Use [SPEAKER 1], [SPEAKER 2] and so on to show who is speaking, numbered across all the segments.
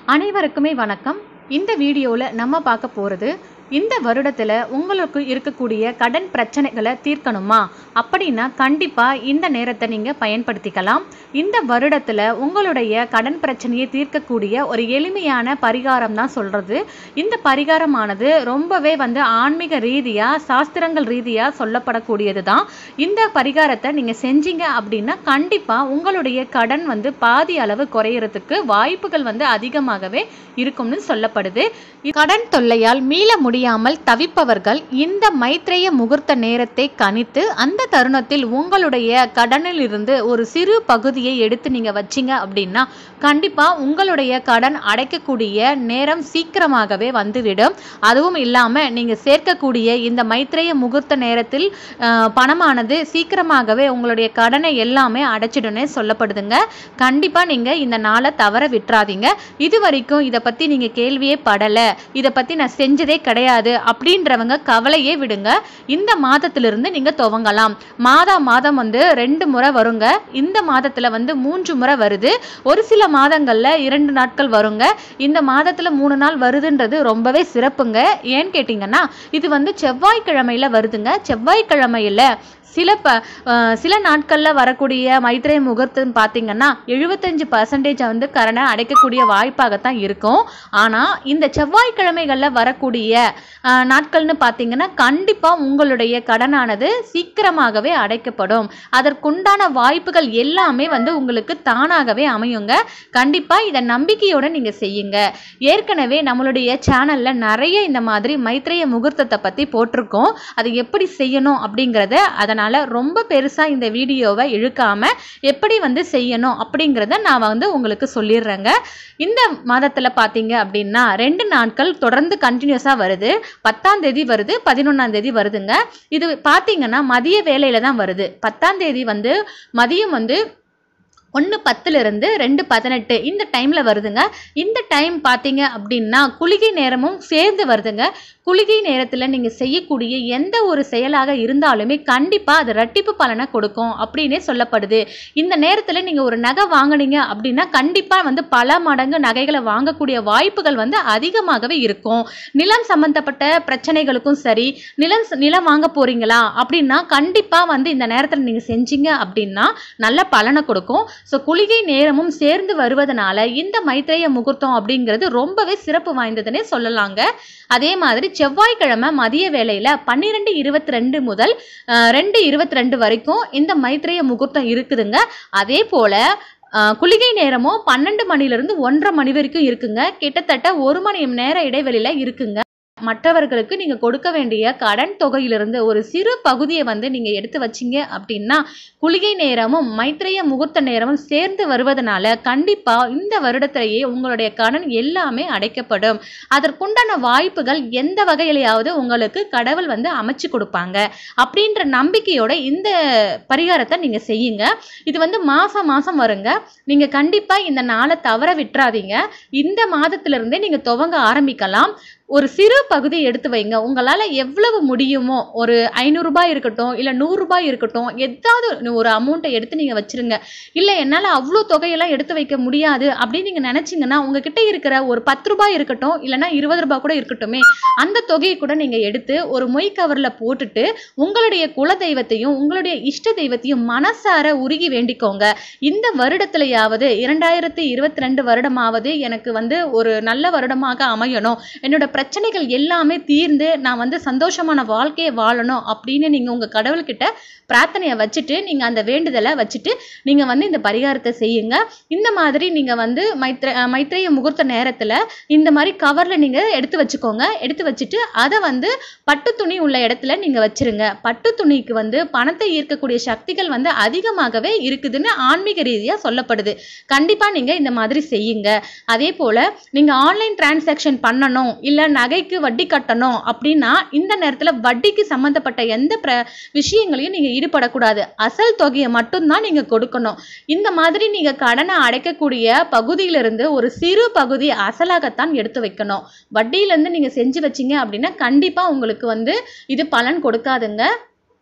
[SPEAKER 1] அனைவருக்குமே வணக்கம் இந்த வீடியோவில் நம்ம பார்க்க போகிறது இந்த வருடத்தில் உங்களுக்கு இருக்கக்கூடிய கடன் பிரச்சனைகளை தீர்க்கணுமா அப்படின்னா கண்டிப்பாக இந்த நேரத்தை நீங்கள் பயன்படுத்திக்கலாம் இந்த வருடத்தில் உங்களுடைய கடன் பிரச்சனையை தீர்க்கக்கூடிய ஒரு எளிமையான பரிகாரம் தான் சொல்கிறது இந்த பரிகாரமானது ரொம்பவே வந்து ஆன்மீக ரீதியாக சாஸ்திரங்கள் ரீதியாக சொல்லப்படக்கூடியது தான் இந்த பரிகாரத்தை நீங்கள் செஞ்சீங்க அப்படின்னா கண்டிப்பாக உங்களுடைய கடன் வந்து பாதி அளவு குறையறதுக்கு வாய்ப்புகள் வந்து அதிகமாகவே இருக்கும்னு சொல்லப்படுது கடன் தொல்லையால் மீள முடியாமல் தவிப்பவர்கள் இந்த மைத்ரேய முகூர்த்த நேரத்தை கணித்து அந்த தருணத்தில் உங்களுடைய கடனில் இருந்து ஒரு சிறு பகுதியை எடுத்து நீங்க வச்சீங்க அப்படின்னா கண்டிப்பா உங்களுடைய கடன் அடைக்கக்கூடிய நேரம் சீக்கிரமாகவே வந்துவிடும் அதுவும் இல்லாம நீங்க சேர்க்கக்கூடிய இந்த மைத்ரேய முகூர்த்த நேரத்தில் அஹ், பணமானது சீக்கிரமாகவே உங்களுடைய கடனை எல்லாமே அடைச்சிடும்னே சொல்லப்படுதுங்க கண்டிப்பா நீங்க இந்த நாளை தவற விட்டுறாதீங்க இது வரைக்கும் இதை பத்தி நீங்க கேள்வியே படல இதை பத்தி நான் செஞ்சதே கிடையாது அப்படின்றவங்க கவலையே விடுங்க இந்த மாதத்திலிருந்து நீங்க துவங்கலாம் மாதா மாதம் வந்து ரெண்டு முறை வருங்க இந்த மாதத்துல வந்து மூன்று முறை வருது ஒரு சில மாதங்கள்ல இரண்டு நாட்கள் வருங்க இந்த மாதத்துல மூணு நாள் வருதுன்றது ரொம்பவே சிறப்புங்க ஏன்னு கேட்டிங்கன்னா இது வந்து செவ்வாய்க்கிழமையில வருதுங்க செவ்வாய்க்கிழமையில சில ப அஹ் சில நாட்களில் வரக்கூடிய மைத்ரே முகூர்த்தம் பார்த்தீங்கன்னா எழுபத்தஞ்சு பர்சன்டேஜ் வந்து கரனை அடைக்கக்கூடிய வாய்ப்பாகத்தான் இருக்கும் ஆனால் இந்த செவ்வாய்க்கிழமைகளில் வரக்கூடிய அஹ், நாட்கள்னு பார்த்தீங்கன்னா கண்டிப்பாக உங்களுடைய கடனானது சீக்கிரமாகவே அடைக்கப்படும் அதற்குண்டான வாய்ப்புகள் எல்லாமே வந்து உங்களுக்கு தானாகவே அமையுங்க கண்டிப்பாக இதை நம்பிக்கையோட நீங்கள் செய்யுங்க ஏற்கனவே நம்மளுடைய சேனலில் நிறைய இந்த மாதிரி மைத்ரேய முகூர்த்தத்தை பற்றி போட்டிருக்கோம் அதை எப்படி செய்யணும் அப்படிங்கிறத அதனால் ரொம்ப பெருசாக இந்த வீடியோவை இழுக்காம எப்படி வந்து செய்யணும் அப்படிங்கிறத நான் வந்து உங்களுக்கு சொல்லிடுறேங்க இந்த மாதத்தில் பார்த்தீங்க அப்படின்னா ரெண்டு நாட்கள் தொடர்ந்து கண்டினியூஸாக வருது பத்தாம் தேதி வருது பதினொன்றாம் தேதி வருதுங்க இது பார்த்தீங்கன்னா மதிய வேலையில தான் வருது பத்தாம் தேதி வந்து மதியம் வந்து ஒன்று பத்துலேருந்து ரெண்டு பதினெட்டு இந்த டைமில் வருதுங்க இந்த டைம் பார்த்தீங்க அப்படின்னா குளிகை நேரமும் சேர்ந்து வருதுங்க குளிகை நேரத்தில் நீங்கள் செய்யக்கூடிய எந்த ஒரு செயலாக இருந்தாலுமே கண்டிப்பாக அது ரெட்டிப்பு பலனை கொடுக்கும் அப்படின்னே சொல்லப்படுது இந்த நேரத்தில் நீங்கள் ஒரு நகை வாங்குனீங்க அப்படின்னா கண்டிப்பாக வந்து பல மடங்கு நகைகளை வாங்கக்கூடிய வாய்ப்புகள் வந்து அதிகமாகவே இருக்கும் நிலம் சம்பந்தப்பட்ட பிரச்சனைகளுக்கும் சரி நிலம் நிலம் வாங்க போறீங்களா அப்படின்னா கண்டிப்பாக வந்து இந்த நேரத்தில் நீங்கள் செஞ்சீங்க அப்படின்னா நல்ல பலனை கொடுக்கும் ஸோ குளிகை நேரமும் சேர்ந்து வருவதனால இந்த மைத்ரேய முகூர்த்தம் அப்படிங்கிறது ரொம்பவே சிறப்பு வாய்ந்ததுன்னே சொல்லலாங்க அதே மாதிரி செவ்வாய்க்கிழமை மதிய வேளையில பன்னிரெண்டு இருபத்தி ரெண்டு முதல் அஹ், ரெண்டு இருபத்தி ரெண்டு வரைக்கும் இந்த மைத்ரேய முகூர்த்தம் இருக்குதுங்க அதே போல அஹ், குளிகை நேரமும் பன்னெண்டு மணிலிருந்து ஒன்றரை மணி வரைக்கும் இருக்குங்க கிட்டத்தட்ட ஒரு மணி நேர இடைவெளியில இருக்குங்க மற்றவர்களுக்கு நீங்க கொடுக்க வேண்டிய கடன் தொகையிலிருந்து ஒரு சிறு பகுதியை வந்து நீங்க எடுத்து வச்சீங்க அப்படின்னா குளிகை நேரமும் மைத்ரேய முகூர்த்த நேரமும் சேர்ந்து வருவதனால கண்டிப்பா இந்த வருடத்திலேயே உங்களுடைய கடன் எல்லாமே அடைக்கப்படும் அதற்குண்டான வாய்ப்புகள் எந்த வகையிலையாவது உங்களுக்கு கடவுள் வந்து அமைச்சு கொடுப்பாங்க அப்படின்ற நம்பிக்கையோட இந்த பரிகாரத்தை நீங்க செய்யுங்க இது வந்து மாசம் மாசம் வருங்க நீங்க கண்டிப்பா இந்த நாளை தவற விட்டுறாதீங்க இந்த மாதத்திலிருந்தே நீங்க துவங்க ஆரம்பிக்கலாம் ஒரு சிறு பகுதி எடுத்து வைங்க உங்களால் எவ்வளவு முடியுமோ ஒரு ஐநூறுரூபாய் இருக்கட்டும் இல்லை நூறுரூபாய் இருக்கட்டும் ஏதாவது ஒரு அமௌண்ட்டை எடுத்து நீங்கள் வச்சிருங்க இல்லை என்னால் அவ்வளோ தொகையெல்லாம் எடுத்து வைக்க முடியாது அப்படின்னு நீங்கள் நினச்சிங்கன்னா உங்ககிட்ட இருக்கிற ஒரு பத்து ரூபாய் இருக்கட்டும் இல்லைன்னா இருபது ரூபாய் கூட இருக்கட்டுமே அந்த தொகையை கூட நீங்கள் எடுத்து ஒரு மொய் கவரில் போட்டுட்டு உங்களுடைய குல தெய்வத்தையும் உங்களுடைய இஷ்ட தெய்வத்தையும் மனசார உருகி வேண்டிக்கோங்க இந்த வருடத்திலேயாவது இரண்டாயிரத்தி இருபத்தி ரெண்டு வருடமாவது எனக்கு வந்து ஒரு நல்ல வருடமாக அமையணும் என்னோட பிரச்சனைகள் எல்லாமே தீர்ந்து நான் வந்து சந்தோஷமான வாழ்க்கையை வாழணும் அப்படின்னு நீங்க உங்க கடவுள்கிட்ட பிரார்த்தனையை வச்சுட்டு நீங்க அந்த வேண்டுதலை வச்சுட்டு நீங்க வந்து இந்த பரிகாரத்தை செய்யுங்க இந்த மாதிரி நீங்க வந்து மைத்ர அஹ் மைத்ரேய முகூர்த்த நேரத்துல இந்த மாதிரி கவர்ல நீங்க எடுத்து வச்சுக்கோங்க எடுத்து வச்சுட்டு அதை வந்து பட்டு துணி உள்ள இடத்துல நீங்க வச்சிருங்க பட்டு துணிக்கு வந்து பணத்தை ஈர்க்கக்கூடிய சக்திகள் வந்து அதிகமாகவே இருக்குதுன்னு ஆன்மீக ரீதியா சொல்லப்படுது கண்டிப்பா நீங்க இந்த மாதிரி செய்யுங்க அதே போல நீங்க ஆன்லைன் டிரான்சாக்ஷன் பண்ணணும் இல்ல நகைக்கு வட்டி கட்டணும் அப்படின்னா இந்த நேரத்துல வட்டிக்கு சம்பந்தப்பட்ட எந்த பிர விஷயங்களையும் நீங்க ஈடுபடக்கூடாது அசல் தொகையை மட்டும்தான் நீங்க கொடுக்கணும் இந்த மாதிரி நீங்க கடனை அடைக்கக்கூடிய பகுதியிலிருந்து ஒரு சிறு பகுதி அசலாகத்தான் எடுத்து வைக்கணும் வட்டியிலேருந்து நீங்க செஞ்சு வச்சீங்க அப்படின்னா கண்டிப்பா உங்களுக்கு வந்து இது பலன் கொடுக்காதுங்க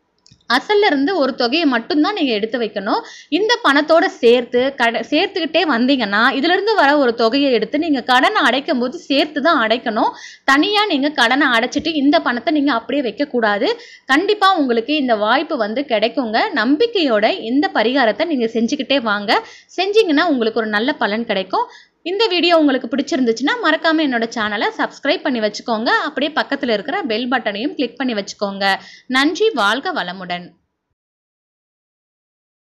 [SPEAKER 1] அசல்ல இருந்து ஒரு தொகையை மட்டும்தான் நீங்கள் எடுத்து வைக்கணும் இந்த பணத்தோட சேர்த்து கட சேர்த்துக்கிட்டே வந்தீங்கன்னா இதிலிருந்து வர ஒரு தொகையை எடுத்து நீங்கள் கடனை அடைக்கும் போது சேர்த்து தான் அடைக்கணும் தனியாக நீங்கள் கடனை அடைச்சிட்டு இந்த பணத்தை நீங்கள் அப்படியே வைக்கக்கூடாது கண்டிப்பாக உங்களுக்கு இந்த வாய்ப்பு வந்து கிடைக்குங்க நம்பிக்கையோட இந்த பரிகாரத்தை நீங்கள் செஞ்சுக்கிட்டே வாங்க செஞ்சீங்கன்னா உங்களுக்கு ஒரு நல்ல பலன் கிடைக்கும் இந்த வீடியோ உங்களுக்கு பிடிச்சிருந்துச்சுன்னா மறக்காம என்னோட சேனலை சப்ஸ்கிரைப் பண்ணி வச்சுக்கோங்க அப்படியே பக்கத்தில் இருக்கிற பெல் பட்டனையும் கிளிக் பண்ணி வச்சுக்கோங்க நன்றி வாழ்க வளமுடன்